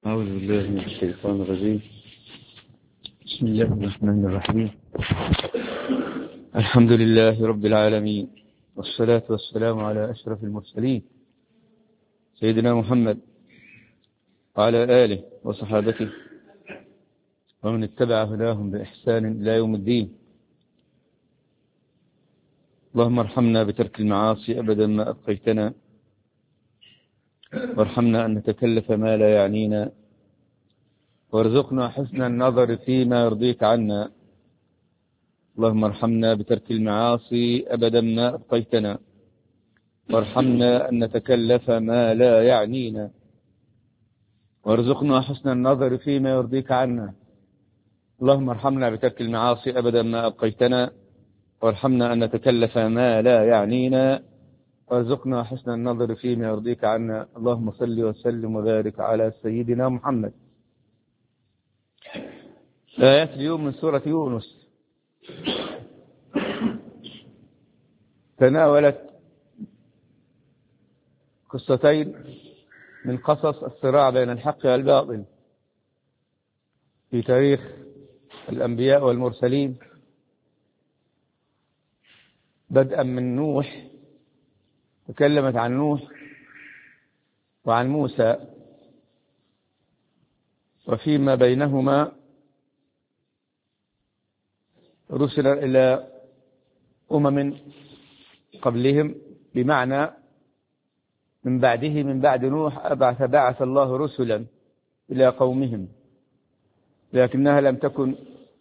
أعوذ بالله من الشيطان الرجيم بسم الله الرحمن الرحيم الحمد لله رب العالمين والصلاة والسلام على أشرف المرسلين سيدنا محمد وعلى آله وصحابته ومن اتبع هداهم بإحسان إلى يوم الدين اللهم ارحمنا بترك المعاصي أبدا ما أبقيتنا وارحمنا أن نتكلف ما لا يعنينا وارزقنا حسن النظر فيما يرضيك عنا اللهم ارحمنا بترك المعاصي أبدا ما أبقيتنا وارحمنا أن نتكلف ما لا يعنينا وارزقنا حسن النظر فيما يرضيك عنا اللهم ارحمنا بترك المعاصي أبدا ما أبقيتنا وارحمنا أن نتكلف ما لا يعنينا وارزقنا حسن النظر فيما يرضيك عنا اللهم صل وسلم وبارك على سيدنا محمد آيات اليوم من سورة يونس تناولت قصتين من قصص الصراع بين الحق والباطل في تاريخ الأنبياء والمرسلين بدءا من نوح تكلمت عن نوح وعن موسى وفيما بينهما رسل إلى أمم قبلهم بمعنى من بعده من بعد نوح أبعث بعث الله رسلا إلى قومهم لكنها لم تكن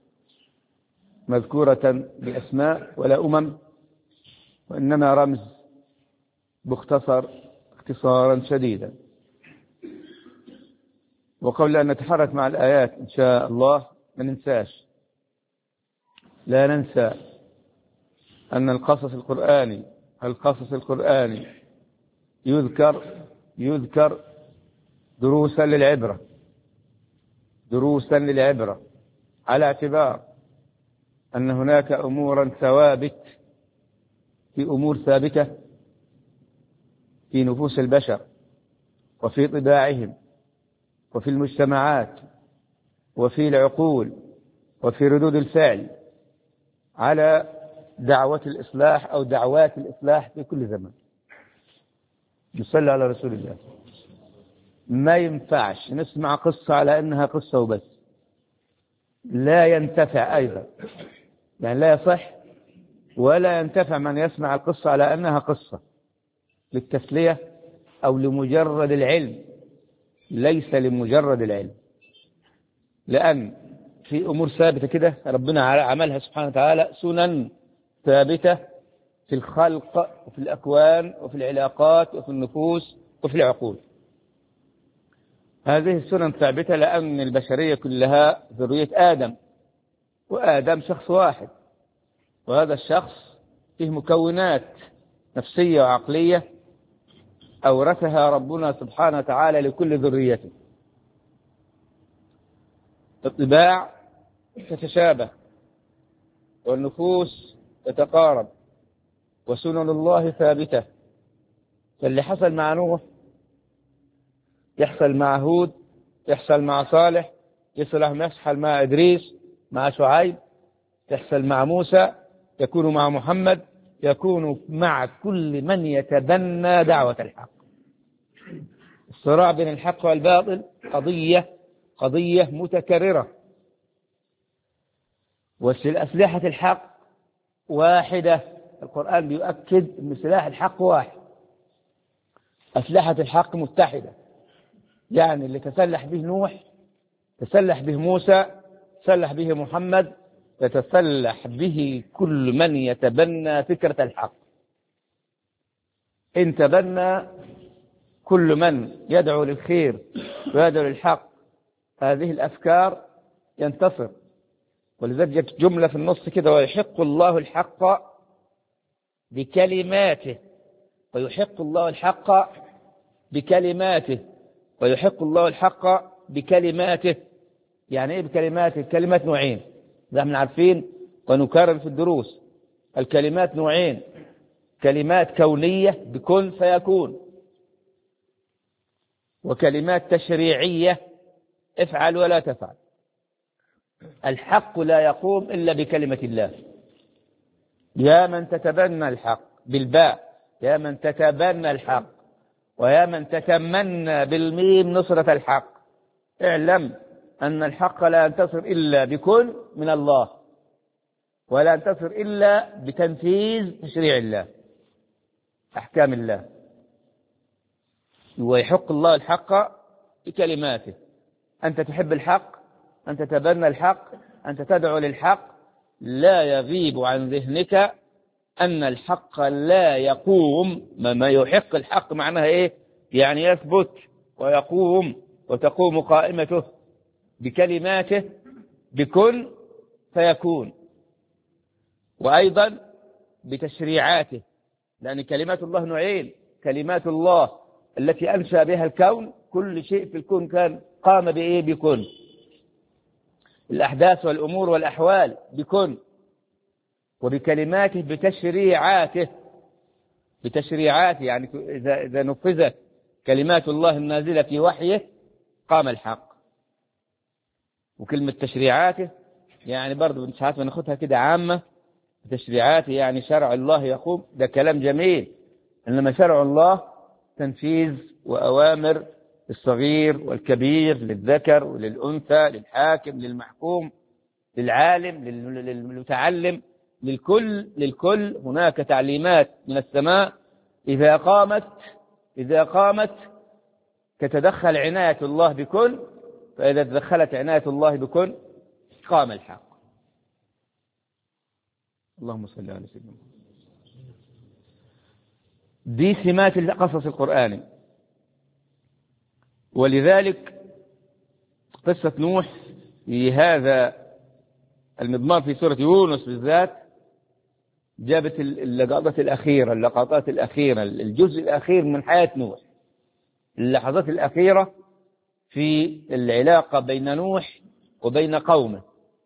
مذكورة بأسماء ولا أمم وإنما رمز باختصر اختصارا شديدا وقبل أن نتحرك مع الآيات إن شاء الله ما ننساش لا ننسى أن القصص القرآني القصص القرآني يذكر يذكر دروسا للعبرة دروسا للعبرة على اعتبار أن هناك أمورا ثوابت في أمور ثابتة في نفوس البشر وفي طباعهم وفي المجتمعات وفي العقول وفي ردود الفعل على دعوة الإصلاح أو دعوات الإصلاح في كل زمان نصلي على رسول الله ما ينفعش نسمع قصة على أنها قصة وبس لا ينتفع أيضا يعني لا يصح ولا ينتفع من يسمع القصة على أنها قصة للتسلية أو لمجرد العلم ليس لمجرد العلم لأن في أمور ثابتة كده ربنا عملها سبحانه وتعالى سنن ثابتة في الخلق وفي الأكوان وفي العلاقات وفي النفوس وفي العقول هذه السنن ثابتة لأن البشرية كلها ذرية آدم وآدم شخص واحد وهذا الشخص فيه مكونات نفسية وعقلية أورثها ربنا سبحانه وتعالى لكل ذريته الطباع تتشابه والنفوس تتقارب وسنن الله ثابتة فاللي حصل مع نوح يحصل مع هود يحصل مع صالح يصلح يحصل مع إدريس مع شعيب يحصل مع موسى يكون مع محمد يكون مع كل من يتبنى دعوة الحق الصراع بين الحق والباطل قضية قضية متكررة وأسلحة الحق واحدة القرآن بيؤكد أن سلاح الحق واحد أسلحة الحق متحدة يعني اللي تسلح به نوح تسلح به موسى تسلح به محمد يتسلح به كل من يتبنى فكرة الحق إن تبنى كل من يدعو للخير ويدعو للحق هذه الأفكار ينتصر ولذلك جملة في النص كده ويحق الله الحق بكلماته ويحق الله الحق بكلماته ويحق الله الحق بكلماته يعني ايه بكلماته كلمات نوعين زي احنا عارفين ونكرر في الدروس الكلمات نوعين كلمات كونية بكن فيكون وكلمات تشريعية افعل ولا تفعل الحق لا يقوم إلا بكلمة الله يا من تتبنى الحق بالباء يا من تتبنى الحق ويا من تتمنى بالميم نصرة الحق اعلم أن الحق لا ينتصر إلا بكل من الله ولا ينتصر إلا بتنفيذ تشريع الله أحكام الله ويحق الله الحق بكلماته أنت تحب الحق أنت تتبنى الحق أنت تدعو للحق لا يغيب عن ذهنك أن الحق لا يقوم ما يحق الحق معناها إيه يعني يثبت ويقوم وتقوم قائمته بكلماته بكن فيكون وأيضا بتشريعاته لأن كلمات الله نوعين كلمات الله التي أنشأ بها الكون كل شيء في الكون كان قام بإيه بكن الأحداث والأمور والأحوال بكن وبكلماته بتشريعاته بتشريعاته يعني إذا, إذا نفذت كلمات الله النازلة في وحيه قام الحق وكلمة تشريعاته يعني برضه ساعات بناخدها كده عامة تشريعاته يعني شرع الله يقوم ده كلام جميل إنما شرع الله تنفيذ وأوامر الصغير والكبير للذكر وللأنثى للحاكم للمحكوم للعالم للمتعلم للكل للكل هناك تعليمات من السماء إذا قامت إذا قامت تتدخل عناية الله بكل فإذا تدخلت عناية الله بكل قام الحق اللهم صل على سيدنا دي سمات القصص القرآني ولذلك قصة نوح في هذا المضمار في سورة يونس بالذات جابت اللقطات الأخيرة اللقطات الأخيرة الجزء الأخير من حياة نوح اللحظات الأخيرة في العلاقة بين نوح وبين قومه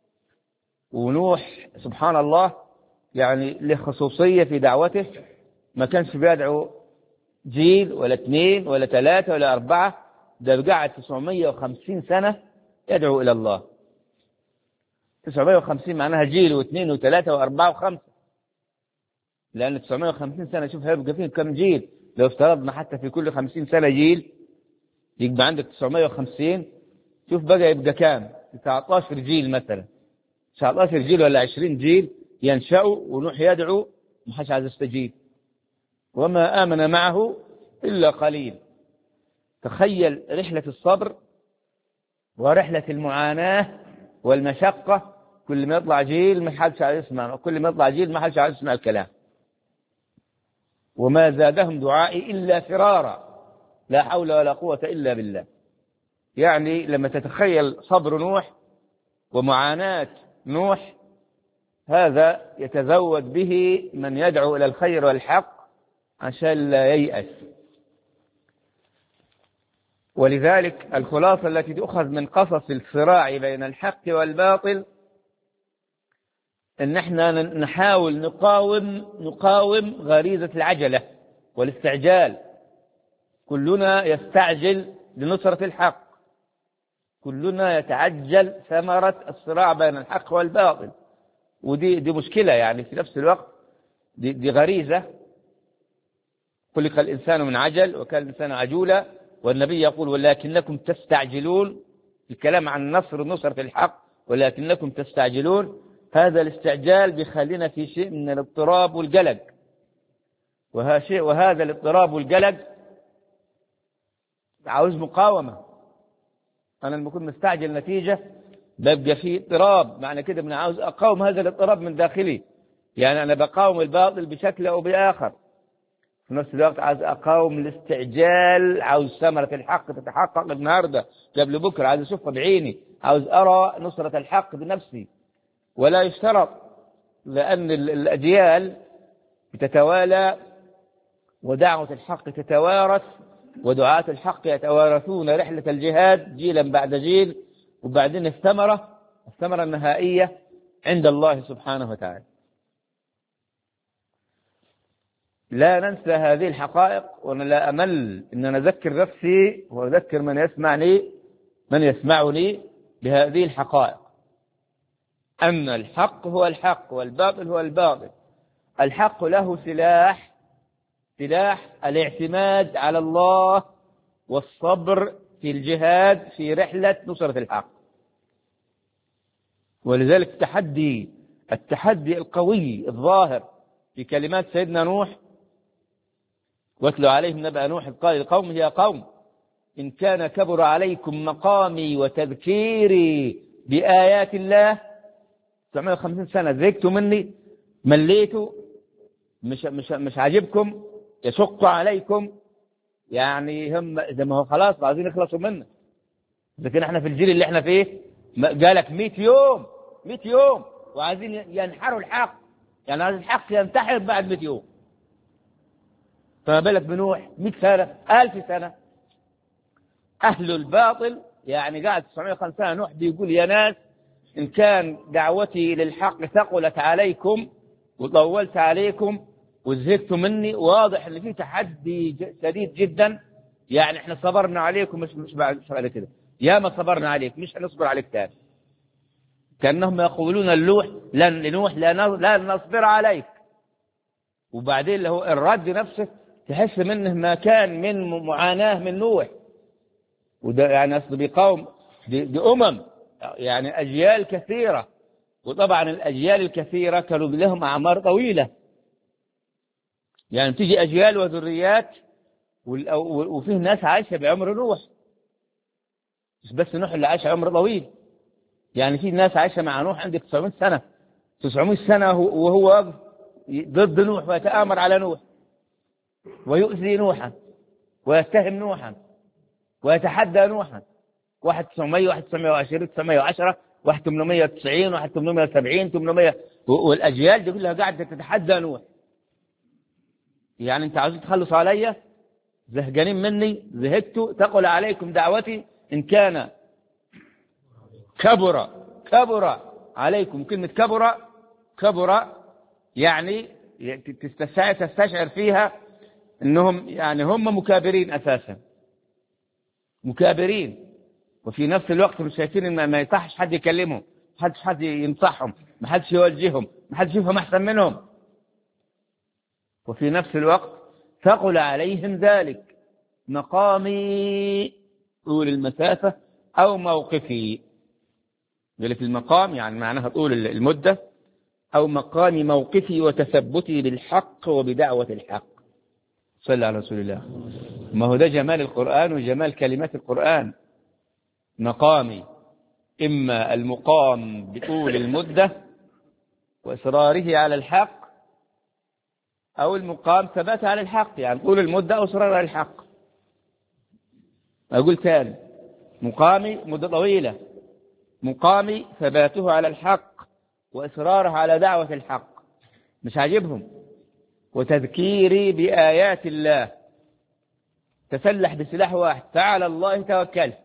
ونوح سبحان الله يعني له خصوصية في دعوته ما كانش بيدعو جيل ولا اثنين ولا ثلاثة ولا أربعة ده قعد 950 سنة يدعو إلى الله 950 معناها جيل واثنين وثلاثة وأربعة وخمسة لأن 950 سنة شوف هيبقى فيه كم جيل لو افترضنا حتى في كل 50 سنة جيل يبقى عندك 950 شوف بقى يبقى كام 19 جيل مثلا 19 جيل ولا 20 جيل ينشأوا ونوح يدعو ما حدش عايز يستجيب وما آمن معه إلا قليل تخيل رحلة الصبر ورحلة المعاناة والمشقة كل ما يطلع جيل ما حدش عايز يسمع وكل ما يطلع جيل ما حدش عايز يسمع الكلام وما زادهم دعائي إلا فرارا لا حول ولا قوة إلا بالله يعني لما تتخيل صبر نوح ومعاناة نوح هذا يتزود به من يدعو إلى الخير والحق عشان لا ييأس ولذلك الخلاصة التي تؤخذ من قصص الصراع بين الحق والباطل ان احنا نحاول نقاوم نقاوم غريزة العجلة والاستعجال كلنا يستعجل لنصرة الحق كلنا يتعجل ثمرة الصراع بين الحق والباطل ودي دي مشكلة يعني في نفس الوقت دي, دي غريزة خلق الإنسان من عجل وكان الإنسان عجولا والنبي يقول ولكنكم تستعجلون الكلام عن نصر نصرة الحق ولكنكم تستعجلون هذا الاستعجال بيخلينا في شيء من الاضطراب والقلق وهذا الاضطراب والقلق عاوز مقاومة أنا لما أكون مستعجل نتيجة ببقى في اضطراب معنى كده من عاوز أقاوم هذا الاضطراب من داخلي يعني أنا بقاوم الباطل بشكل أو بآخر في نفس الوقت عايز أقاوم الاستعجال عاوز ثمرة الحق تتحقق النهاردة قبل بكرة عايز أشوفها بعيني عاوز أرى نصرة الحق بنفسي ولا يشترط لأن الأجيال تتوالى ودعوة الحق تتوارث ودعاة الحق يتوارثون رحلة الجهاد جيلا بعد جيل وبعدين الثمرة الثمرة النهائية عند الله سبحانه وتعالى لا ننسى هذه الحقائق وأنا لا أمل أن أذكر نفسي وأذكر من يسمعني من يسمعني بهذه الحقائق أن الحق هو الحق والباطل هو الباطل الحق له سلاح سلاح الاعتماد على الله والصبر في الجهاد في رحلة نصرة الحق ولذلك التحدي التحدي القوي الظاهر في كلمات سيدنا نوح واتلو عليهم نبأ نوح قال لقوم يا قوم إن كان كبر عليكم مقامي وتذكيري بآيات الله 950 سنة زهقتوا مني مليتوا مش مش مش عاجبكم يشق عليكم يعني هم زي ما هو خلاص عايزين يخلصوا منا لكن احنا في الجيل اللي احنا فيه جالك 100 يوم 100 يوم وعايزين ينحروا الحق يعني عايز الحق ينتحر بعد 100 يوم فما بالك بنوح 100 سنة 1000 سنة أهل الباطل يعني قاعد 950 سنة نوح بيقول يا ناس إن كان دعوتي للحق ثقلت عليكم وطولت عليكم وزهقتوا مني واضح ان في تحدي شديد جدا يعني احنا صبرنا عليكم مش مش بعد مش بعد كده يا ما صبرنا عليك مش هنصبر عليك تاني كانهم يقولون اللوح لن لنوح لا لا نصبر عليك وبعدين اللي هو الرد نفسه تحس منه ما كان من معاناه من نوح وده يعني اصل بقوم دي, دي امم يعني اجيال كثيره وطبعا الاجيال الكثيره كانوا لهم اعمار طويله يعني تيجي أجيال وذريات وفيه ناس عايشة بعمر نوح مش بس نوح اللي عايش عمر طويل يعني في ناس عايشة مع نوح عندك 900 سنة 900 سنة وهو ضد نوح ويتآمر على نوح ويؤذي نوحا ويتهم نوحا ويتحدى نوحا واحد 900 واحد 920 910 واحد 890 واحد 870 800 والأجيال دي كلها قاعدة تتحدى نوح يعني انت عاوزين تخلصوا عليا زهقانين مني زهقتوا تقل عليكم دعوتي ان كان كبر كبر عليكم كلمة كبر كبر يعني تستشعر تستشعر فيها انهم يعني هم مكابرين اساسا مكابرين وفي نفس الوقت مش شايفين ان ما يصحش حد يكلمهم ما حدش حد ينصحهم ما حدش يوجههم ما حدش يفهم احسن منهم وفي نفس الوقت ثقل عليهم ذلك مقامي طول المسافة أو موقفي ذلك المقام يعني معناها طول المدة أو مقام موقفي وتثبتي بالحق وبدعوة الحق صلى على رسول الله ما هو ده جمال القرآن وجمال كلمات القرآن مقامي إما المقام بطول المدة وإصراره على الحق أو المقام ثبات على الحق يعني طول المدة أو إصرار على الحق أقول ثاني مقامي مدة طويلة مقامي ثباته على الحق وإصراره على دعوة الحق مش عاجبهم وتذكيري بآيات الله تسلح بسلاح واحد فعلى الله توكلت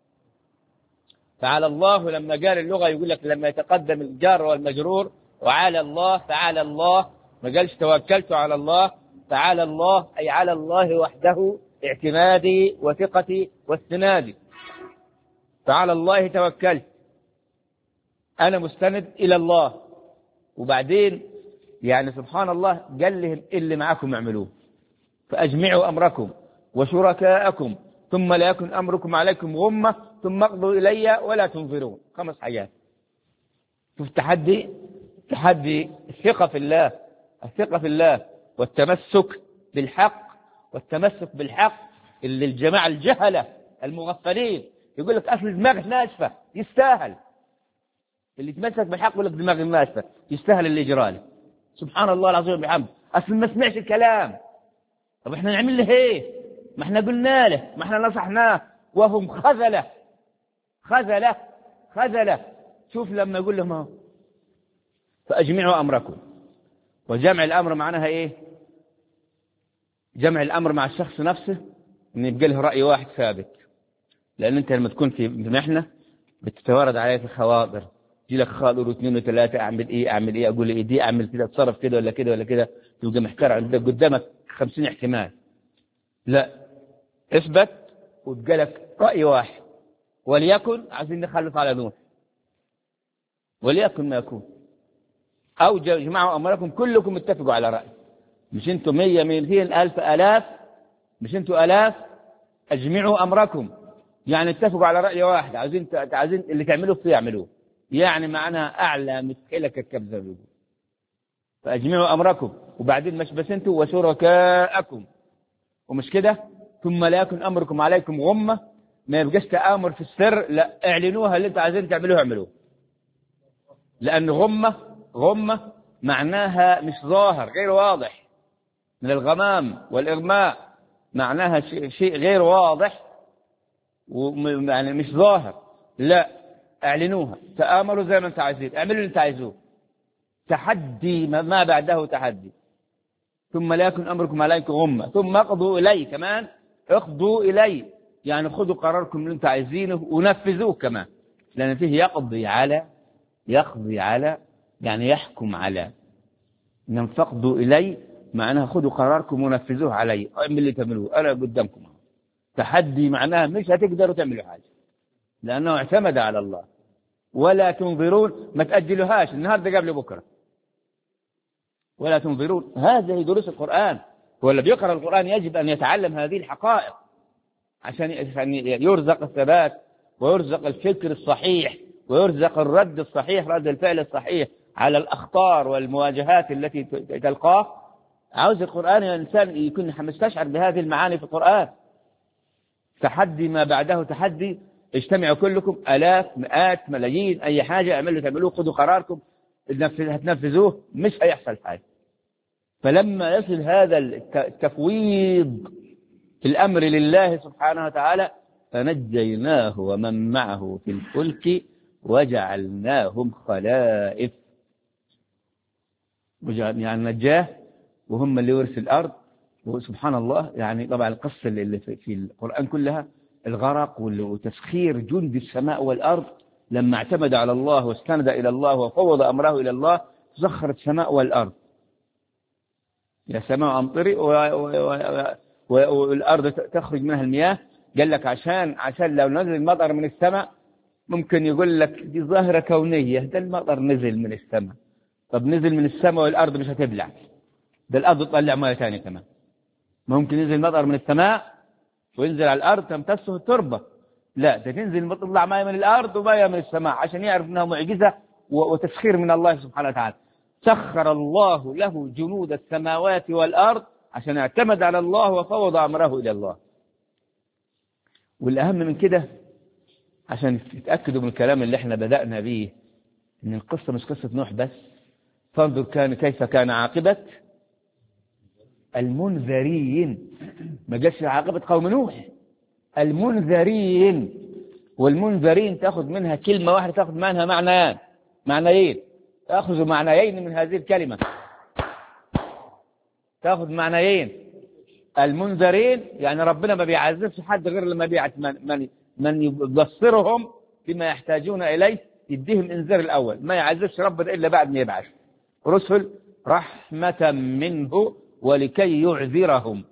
فعلى الله لما قال اللغة يقول لك لما يتقدم الجار والمجرور وعلى الله فعلى الله ما قالش توكلت على الله فعلى الله أي على الله وحده اعتمادي وثقتي واستنادي فعلى الله توكلت أنا مستند إلى الله وبعدين يعني سبحان الله قال لهم اللي معكم اعملوه فأجمعوا أمركم وشركاءكم ثم لا يكن أمركم عليكم غمة ثم اقضوا إلي ولا تنظرون خمس حاجات شوف تحدي تحدي الثقة في الله الثقة في الله والتمسك بالحق والتمسك بالحق اللي الجماعة الجهلة المغفلين يقول لك أصل دماغك ناشفة يستاهل اللي يتمسك بالحق يقول لك دماغي ناشفة يستاهل اللي يجرى سبحان الله العظيم وبحمده أصل ما سمعش الكلام طب احنا نعمل له ايه ما احنا قلنا له ما احنا نصحناه وهم خذلة خذلة خذلة شوف لما يقول لهم فأجمعوا أمركم وجمع الأمر معناها إيه جمع الأمر مع الشخص نفسه إن يبقى له رأي واحد ثابت لأن أنت لما تكون في محنة بتتوارد عليك الخواطر يجي لك خاطر واثنين وثلاثة أعمل إيه أعمل إيه أقول إيه دي أعمل كده أتصرف كده ولا كده ولا كده تبقى محتار عندك قدامك خمسين احتمال لا اثبت وتبقى لك رأي واحد وليكن عايزين نخلص على نوح وليكن ما يكون أو جمعوا أمركم كلكم اتفقوا على رأي مش انتم مية ميتين ألف ألاف مش انتم ألاف أجمعوا أمركم يعني اتفقوا على رأي واحد عايزين عايزين اللي تعملوه فيه يعملوه يعني معناها أعلى مثقلك الكبذب فأجمعوا أمركم وبعدين مش بس انتم وشركاءكم ومش كده ثم لا يكن أمركم عليكم غمة ما يبقاش تآمر في السر لا اعلنوها اللي انتم عايزين تعملوه اعملوه لأن غمة غمة معناها مش ظاهر غير واضح من الغمام والإغماء معناها شيء غير واضح ويعني مش ظاهر لا اعلنوها تآمروا زي ما انت عايزين اعملوا اللي انت عايزوه تحدي ما بعده تحدي ثم لا يكن أمركم عليكم غمة ثم اقضوا إلي كمان اقضوا إلي يعني خذوا قراركم اللي انتم عايزينه ونفذوه كمان لأن فيه يقضي على يقضي على يعني يحكم على إنهم فقدوا إلي معناها خذوا قراركم ونفذوه علي اعمل اللي تعملوه أنا قدامكم تحدي معناها مش هتقدروا تعملوا حاجة لأنه اعتمد على الله ولا تنظرون ما تأجلوهاش النهاردة قبل بكرة ولا تنظرون هذه دروس القرآن هو اللي بيقرأ القرآن يجب أن يتعلم هذه الحقائق عشان يرزق الثبات ويرزق الفكر الصحيح ويرزق الرد الصحيح رد الفعل الصحيح على الأخطار والمواجهات التي تلقاه عاوز القرآن الإنسان يكون مستشعر بهذه المعاني في القرآن تحدي ما بعده تحدي اجتمعوا كلكم آلاف مئات ملايين أي حاجة اعملوا تعملوه خذوا قراركم هتنفذوه مش هيحصل حاجة فلما يصل هذا التفويض في الأمر لله سبحانه وتعالى فنجيناه ومن معه في الفلك وجعلناهم خلائف يعني نجاه وهم اللي ورث الأرض وسبحان الله يعني طبعا القصة اللي في القرآن كلها الغرق وتسخير جند السماء والأرض لما اعتمد على الله واستند إلى الله وفوض أمره إلى الله سخرت السماء والأرض يا سماء أمطري والأرض تخرج منها المياه قال لك عشان عشان لو نزل المطر من السماء ممكن يقول لك دي ظاهرة كونية ده المطر نزل من السماء طب نزل من السماء والأرض مش هتبلع ده الأرض تطلع مياه ثانية كمان ممكن ينزل مطر من السماء وينزل على الأرض تمتصه التربة لا ده تنزل تطلع مياه من الأرض ومياه من السماء عشان يعرف أنها معجزة وتسخير من الله سبحانه وتعالى سخر الله له جنود السماوات والأرض عشان اعتمد على الله وفوض أمره إلى الله والأهم من كده عشان تتأكدوا من الكلام اللي احنا بدأنا به ان القصة مش قصة نوح بس فانظر كان كيف كان عاقبة المنذرين ما جاش عاقبة قوم نوح المنذرين والمنذرين تأخذ منها كلمة واحدة تأخذ منها معنيان معنيين تأخذ معنيين من هذه الكلمة تأخذ معنيين المنذرين يعني ربنا ما بيعذبش حد غير لما بيعت من, من, من يبصرهم بما يحتاجون إليه يديهم انذار الأول ما يعذبش ربنا إلا بعد ما يبعث رسل رحمة منه ولكي يعذرهم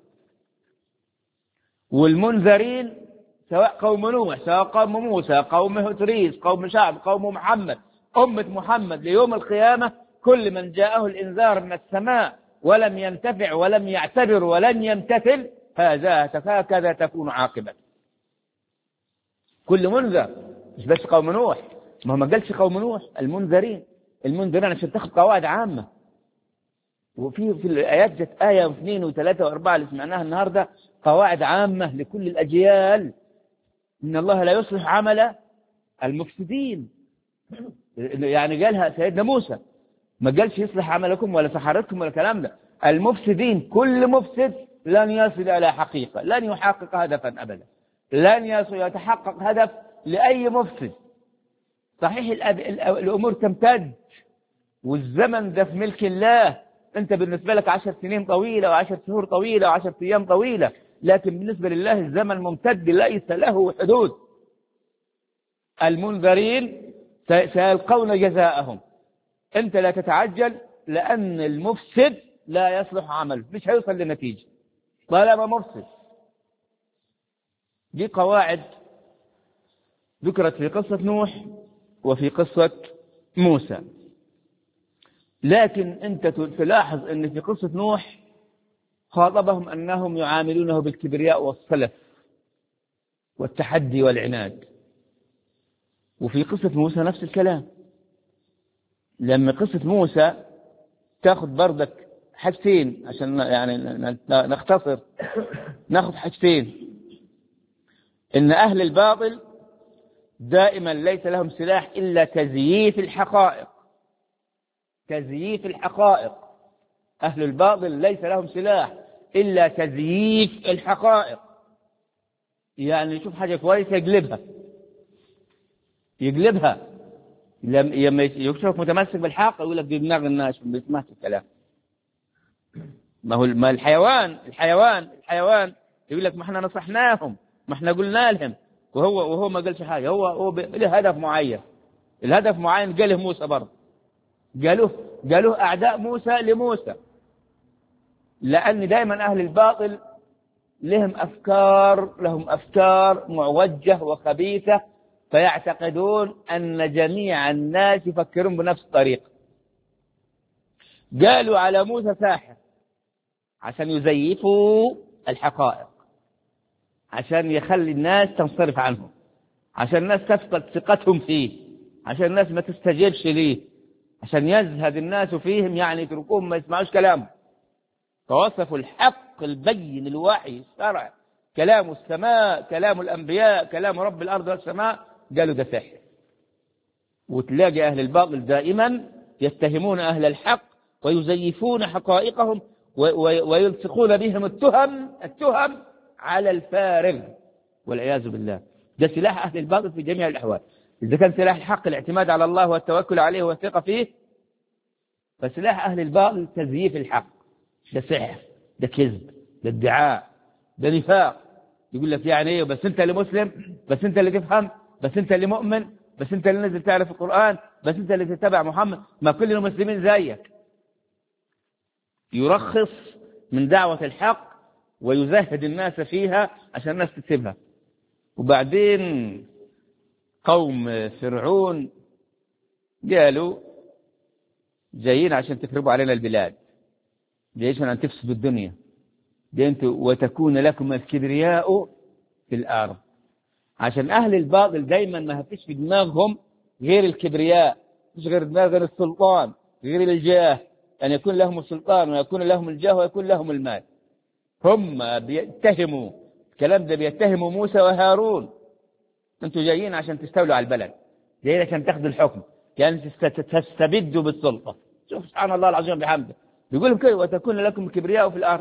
والمنذرين سواء قوم نوح سواء قوم موسى قوم هتريس قوم شعب قوم محمد أمة محمد ليوم القيامة كل من جاءه الإنذار من السماء ولم ينتفع ولم يعتبر ولن يمتثل هذا هكذا تكون عاقبة كل منذر مش بس قوم نوح ما هو ما قالش قوم نوح المنذرين المنذرين عشان تاخد قواعد عامة وفي في الآيات جت آية واثنين وثلاثة وأربعة اللي سمعناها النهاردة قواعد عامة لكل الأجيال إن الله لا يصلح عمل المفسدين يعني قالها سيدنا موسى ما قالش يصلح عملكم ولا سحرتكم ولا الكلام ده المفسدين كل مفسد لن يصل إلى حقيقة لن يحقق هدفا أبدا لن يتحقق هدف لأي مفسد صحيح الأمور تمتد والزمن ده في ملك الله أنت بالنسبة لك عشر سنين طويلة وعشر شهور طويلة وعشر أيام طويلة لكن بالنسبة لله الزمن ممتد ليس له حدود المنذرين سيلقون جزاءهم أنت لا تتعجل لأن المفسد لا يصلح عمل مش هيوصل لنتيجة طالما مفسد دي قواعد ذكرت في قصة نوح وفي قصة موسى لكن أنت تلاحظ أن في قصة نوح خاطبهم أنهم يعاملونه بالكبرياء والصلف والتحدي والعناد وفي قصة موسى نفس الكلام لما قصة موسى تاخذ بردك حاجتين عشان يعني نختصر ناخذ حاجتين ان اهل الباطل دائما ليس لهم سلاح الا تزييف الحقائق تزييف الحقائق اهل الباطل ليس لهم سلاح الا تزييف الحقائق يعني يشوف حاجه كويسه يقلبها يقلبها لما يشوفك متمسك بالحق يقول لك دي دماغ الناس ما بيسمعش الكلام ما هو ما الحيوان الحيوان الحيوان يقول لك ما احنا نصحناهم ما احنا قلنا لهم وهو وهو ما قالش حاجه هو هو له هدف معين الهدف معين قاله موسى برضه قالوه قالوه اعداء موسى لموسى لان دائما اهل الباطل لهم افكار لهم افكار معوجه وخبيثه فيعتقدون ان جميع الناس يفكرون بنفس الطريقه قالوا على موسى ساحر عشان يزيفوا الحقائق عشان يخلي الناس تنصرف عنه عشان الناس تفقد ثقتهم فيه عشان الناس ما تستجيبش ليه عشان يزهد الناس فيهم يعني يتركوهم ما يسمعوش كلامه فوصفوا الحق البين الوحي الشرع كلام السماء كلام الأنبياء كلام رب الأرض والسماء قالوا ده سحر وتلاقي أهل الباطل دائما يتهمون أهل الحق ويزيفون حقائقهم ويلصقون بهم التهم التهم على الفارغ والعياذ بالله ده سلاح أهل الباطل في جميع الأحوال إذا كان سلاح الحق الاعتماد على الله والتوكل عليه والثقة فيه فسلاح أهل الباطل تزييف الحق ده سحر ده كذب ده ادعاء ده نفاق يقول لك يعني ايه بس انت اللي مسلم بس انت اللي تفهم بس انت اللي مؤمن بس انت اللي نزل تعرف القرآن بس انت اللي تتبع محمد ما كل المسلمين زيك يرخص من دعوة الحق ويزهد الناس فيها عشان الناس تسيبها وبعدين قوم فرعون قالوا جايين عشان تخربوا علينا البلاد جايين عشان تفسدوا الدنيا وتكون لكم الكبرياء في الأرض عشان أهل الباطل دايما ما فيش في دماغهم غير الكبرياء مش غير دماغ غير السلطان غير الجاه أن يكون لهم السلطان ويكون لهم الجاه ويكون لهم المال هم بيتهموا الكلام ده بيتهموا موسى وهارون انتوا جايين عشان تستولوا على البلد جايين عشان تاخذوا الحكم يعني تستبدوا بالسلطة شوف سبحان الله العظيم بحمده بيقول كده وتكون لكم الكبرياء في الأرض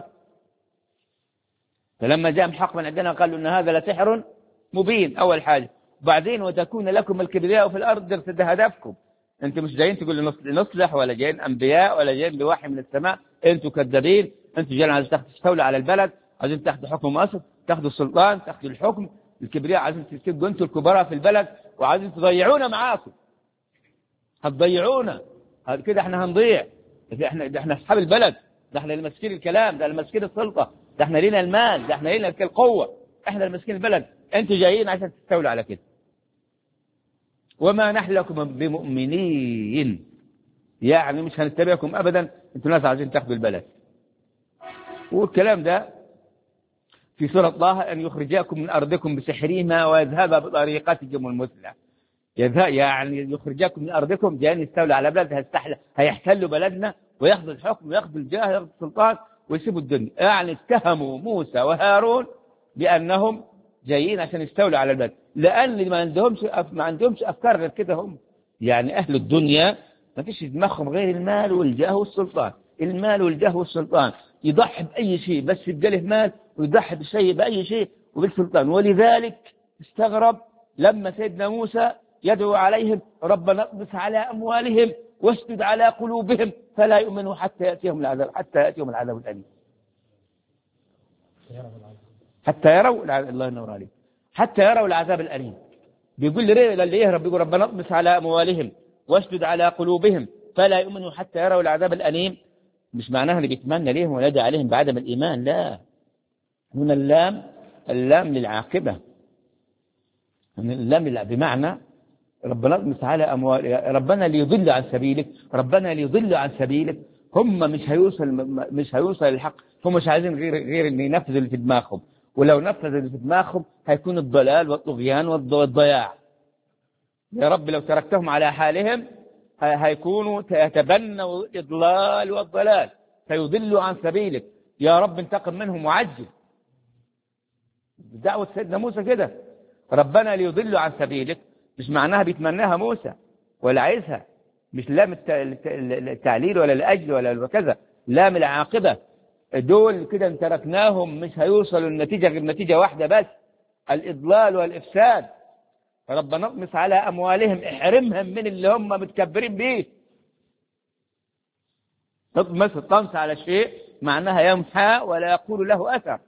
فلما جاء الحق من عندنا قالوا ان هذا لسحر مبين اول حاجه بعدين وتكون لكم الكبرياء في الارض ده هدفكم انتم مش جايين تقولوا نصلح ولا جايين انبياء ولا جايين بوحي من السماء انتم كذابين انتم جايين عايزين تستولوا على البلد عايزين تاخذوا حكم مصر تاخذوا السلطان تاخذوا الحكم الكبرياء عايزين تبقوا انتم الكبراء في البلد وعايزين تضيعونا معاكم هتضيعونا كده احنا هنضيع احنا ده احنا اصحاب البلد ده احنا اللي ماسكين الكلام ده اللي ماسكين السلطه ده احنا لينا المال ده احنا لينا القوه احنا اللي ماسكين البلد انتوا جايين عشان تستولوا على كده وما نحن لكم بمؤمنين يعني مش هنتبعكم ابدا انتوا ناس عايزين تاخذوا البلد والكلام ده في سورة الله أن يخرجاكم من أرضكم بسحرهما ويذهب بطريقتكم المثلى يذهب يعني يخرجاكم من أرضكم جايين يستولوا على بلد هيستحل هيحتلوا بلدنا وياخذوا الحكم وياخذوا الجاه وياخذوا السلطان ويسيبوا الدنيا يعني اتهموا موسى وهارون بأنهم جايين عشان يستولوا على البلد لأن ما عندهمش ما عندهمش أفكار غير كده هم يعني أهل الدنيا ما فيش في دماغهم غير المال والجاه والسلطان المال والجاه والسلطان يضحي بأي شيء بس يبقى له مال ويضحي بشيء بأي شيء وبالسلطان ولذلك استغرب لما سيدنا موسى يدعو عليهم ربنا اطمس على أموالهم واشدد على قلوبهم فلا يؤمنوا حتى يأتيهم العذاب حتى يأتيهم العذاب الأليم حتى يروا الله ينور عليك حتى يروا العذاب الأليم بيقول لي اللي يهرب بيقول ربنا اطمس على أموالهم واشدد على قلوبهم فلا يؤمنوا حتى يروا العذاب الأليم مش معناها اللي بيتمنى ليهم ويدعي عليهم بعدم الإيمان لا هنا اللام اللام للعاقبة لم لا بمعنى ربنا اطمس على أموال ربنا ليضل عن سبيلك ربنا ليضل عن سبيلك هم مش هيوصل مش هيوصل للحق هم مش عايزين غير غير ان ينفذوا اللي في دماغهم ولو نفذوا اللي في دماغهم هيكون الضلال والطغيان والضياع يا رب لو تركتهم على حالهم هيكونوا يتبنوا الإضلال والضلال فيضلوا عن سبيلك يا رب انتقم منهم وعجل دعوة سيدنا موسى كده ربنا ليضلوا عن سبيلك مش معناها بيتمناها موسى ولا عايزها مش لام التعليل ولا الأجل ولا كذا لام العاقبة دول كده ان تركناهم مش هيوصلوا النتيجة غير نتيجة واحدة بس الإضلال والإفساد ربنا اطمس على أموالهم احرمهم من اللي هم متكبرين بيه تطمس الطمس على شيء معناها يمحى ولا يقول له أثر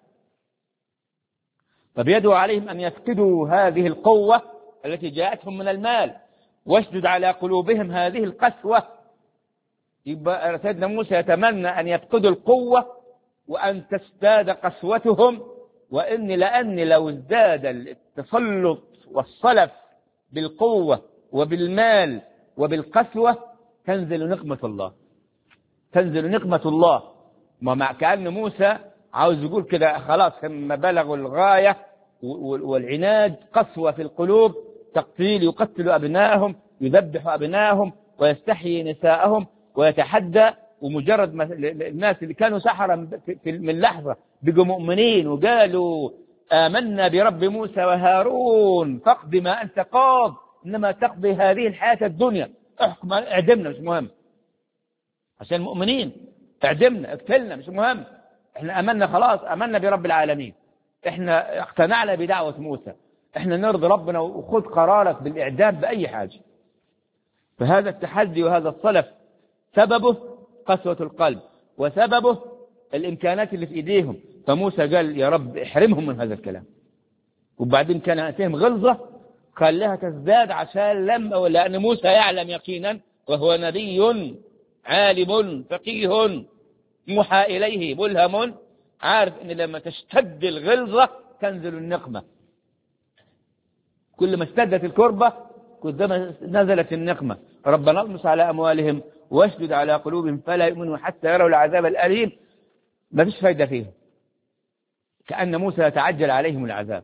طب يدعو عليهم أن يفقدوا هذه القوة التي جاءتهم من المال واشدد على قلوبهم هذه القسوة يبقى سيدنا موسى يتمنى أن يفقدوا القوة وأن تزداد قسوتهم وإن لأن لو ازداد التسلط والصلف بالقوة وبالمال وبالقسوة تنزل نقمة الله تنزل نقمة الله ما مع كأن موسى عاوز يقول كده خلاص هم بلغوا الغاية والعناد قسوة في القلوب تقتيل يقتل أبنائهم يذبح أبنائهم ويستحيي نساءهم ويتحدى ومجرد ما الناس اللي كانوا سحرا من لحظة بقوا مؤمنين وقالوا آمنا برب موسى وهارون فاقض ما أنت قاض إنما تقضي هذه الحياة الدنيا احكم اعدمنا مش مهم عشان مؤمنين اعدمنا اقتلنا مش مهم احنا امنا خلاص امنا برب العالمين احنا اقتنعنا بدعوة موسى احنا نرضي ربنا وخذ قرارك بالاعدام باي حاجة فهذا التحدي وهذا الصلف سببه قسوة القلب وسببه الامكانات اللي في ايديهم فموسى قال يا رب احرمهم من هذا الكلام وبعدين كان فيهم غلظة خلاها تزداد عشان لم لأن موسى يعلم يقينا وهو نبي عالم فقيه موحى إليه ملهم عارف ان لما تشتد الغلظة تنزل النقمة كل ما اشتدت الكربة كلما نزلت النقمة ربنا اطمس على أموالهم واشدد على قلوبهم فلا يؤمنوا حتى يروا العذاب الأليم ما فيش فايدة فيهم كأن موسى يتعجل عليهم العذاب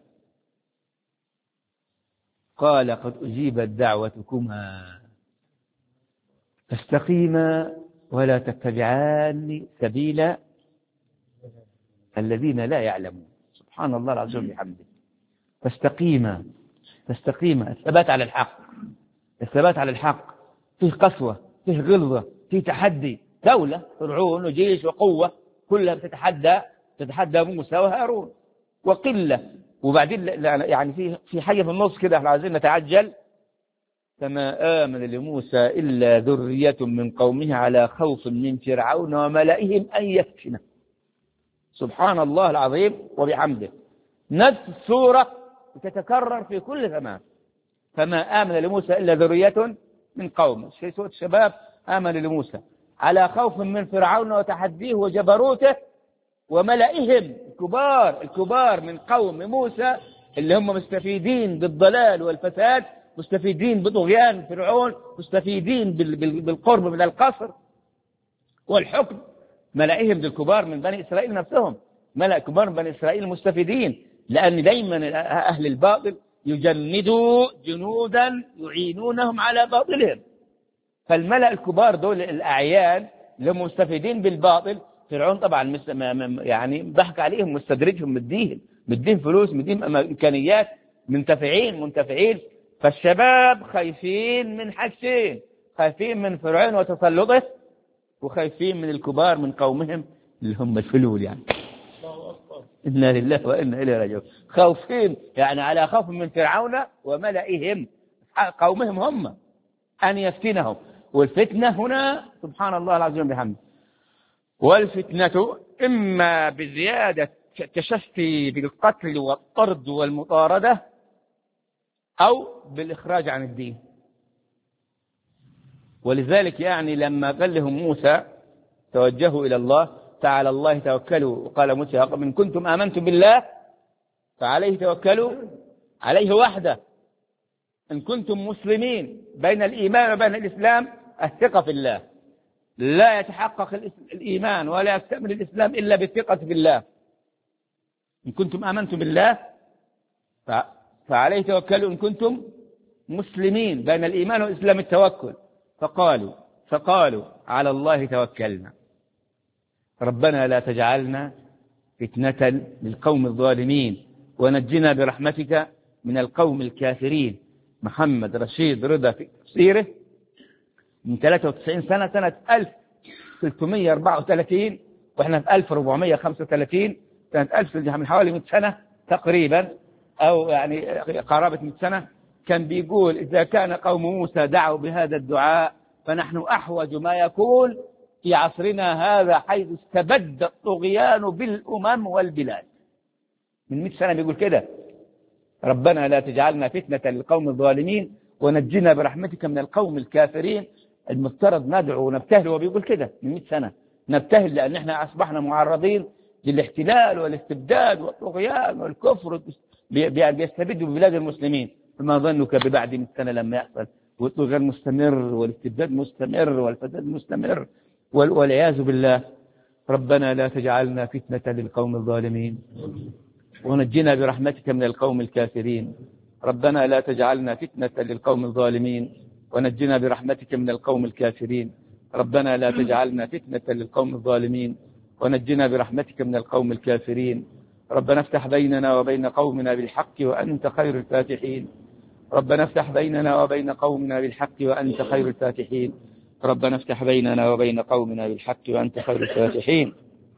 قال قد أجيبت دعوتكما فاستقيما ولا تتبعان سبيل الذين لا يعلمون سبحان الله العظيم بحمده فاستقيما فاستقيما الثبات على الحق الثبات على الحق فيه قسوة فيه غلظة فيه تحدي دولة فرعون وجيش وقوة كلها بتتحدى تتحدى موسى وهارون وقلة وبعدين يعني في في حاجة في النص كده احنا عايزين نتعجل فما آمن لموسى إلا ذرية من قومه على خوف من فرعون وملئهم أن يفتنه سبحان الله العظيم وبحمده نفس السورة تتكرر في كل زمان فما آمن لموسى إلا ذرية من قومه في سورة الشباب آمن لموسى على خوف من فرعون وتحديه وجبروته وملئهم الكبار الكبار من قوم موسى اللي هم مستفيدين بالضلال والفساد مستفيدين بطغيان فرعون مستفيدين بالقرب من القصر والحكم ملئهم الكبار من بني إسرائيل نفسهم ملأ كبار من بني إسرائيل مستفيدين لأن دايما أهل الباطل يجندوا جنودا يعينونهم على باطلهم فالملأ الكبار دول الأعيان اللي هم مستفيدين بالباطل فرعون طبعا يعني ضحك عليهم مستدرجهم مديهم مديهم فلوس مديهم إمكانيات منتفعين منتفعين فالشباب خايفين من حاجتين خايفين من فرعون وتسلطه وخايفين من الكبار من قومهم اللي هم الفلول يعني إنا لله وإنا إليه راجعون خوفين يعني على خوف من فرعون وملئهم قومهم هم أن يفتنهم والفتنة هنا سبحان الله العظيم بحمده والفتنة إما بزيادة التشفي بالقتل والطرد والمطاردة أو بالإخراج عن الدين ولذلك يعني لما قال لهم موسى توجهوا إلى الله تعالى الله توكلوا وقال موسى إن كنتم آمنتم بالله فعليه توكلوا عليه وحده إن كنتم مسلمين بين الإيمان وبين الإسلام الثقة في الله لا يتحقق الإيمان ولا يكتمل الإسلام إلا بالثقة في الله إن كنتم آمنتم بالله فعليه توكلوا إن كنتم مسلمين بين الإيمان والإسلام التوكل فقالوا فقالوا على الله توكلنا ربنا لا تجعلنا فتنة للقوم الظالمين ونجنا برحمتك من القوم الكافرين محمد رشيد رضا في تفسيره من 93 سنة سنة 1334 واحنا في 1435 سنة 1000 من حوالي 100 سنة تقريبا أو يعني قرابة 100 سنة كان بيقول إذا كان قوم موسى دعوا بهذا الدعاء فنحن أحوج ما يكون في عصرنا هذا حيث استبد الطغيان بالأمم والبلاد من 100 سنة بيقول كده ربنا لا تجعلنا فتنة للقوم الظالمين ونجنا برحمتك من القوم الكافرين المفترض ندعو ونبتهل وبيقول كده من 100 سنة نبتهل لأن احنا أصبحنا معرضين للاحتلال والاستبداد والطغيان والكفر بيستبدوا ببلاد المسلمين فما ظنك ببعد 100 سنة لما يحصل والطغيان مستمر والاستبداد مستمر والفساد مستمر والعياذ بالله ربنا لا تجعلنا فتنة للقوم الظالمين ونجنا برحمتك من القوم الكافرين ربنا لا تجعلنا فتنة للقوم الظالمين ونجنا برحمتك من القوم الكافرين ربنا لا تجعلنا فتنة للقوم الظالمين ونجنا برحمتك من القوم الكافرين ربنا افتح بيننا وبين قومنا بالحق وأنت خير الفاتحين ربنا افتح بيننا وبين قومنا بالحق وأنت خير الفاتحين ربنا افتح بيننا وبين قومنا بالحق وأنت خير الفاتحين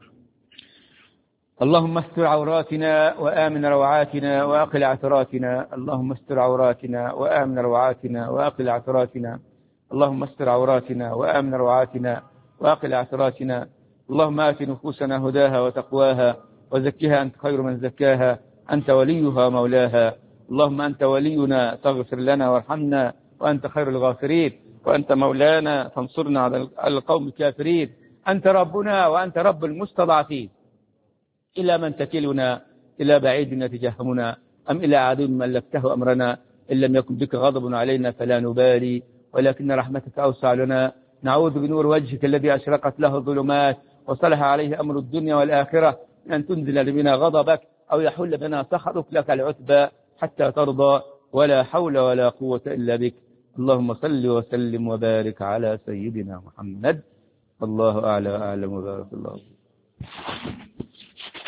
اللهم استر عوراتنا وآمن روعاتنا وأقل عثراتنا اللهم استر عوراتنا وآمن روعاتنا وأقل عثراتنا اللهم استر عوراتنا وآمن روعاتنا وأقل عثراتنا اللهم آت نفوسنا هداها وتقواها وزكها أنت خير من زكاها أنت وليها مولاها اللهم أنت ولينا تغفر لنا وارحمنا وأنت خير الغافرين وأنت مولانا فانصرنا على القوم الكافرين أنت ربنا وأنت رب المستضعفين إلى من تكلنا إلى بعيد نتجهمنا أم إلى عدو ملكته أمرنا إن لم يكن بك غضب علينا فلا نبالي ولكن رحمتك أوسع لنا نعوذ بنور وجهك الذي أشرقت له الظلمات وصلح عليه أمر الدنيا والآخرة أن تنزل بنا غضبك أو يحل بنا سخطك لك العتبى حتى ترضى ولا حول ولا قوة إلا بك اللهم صل وسلم وبارك على سيدنا محمد الله أعلى وأعلم وبارك الله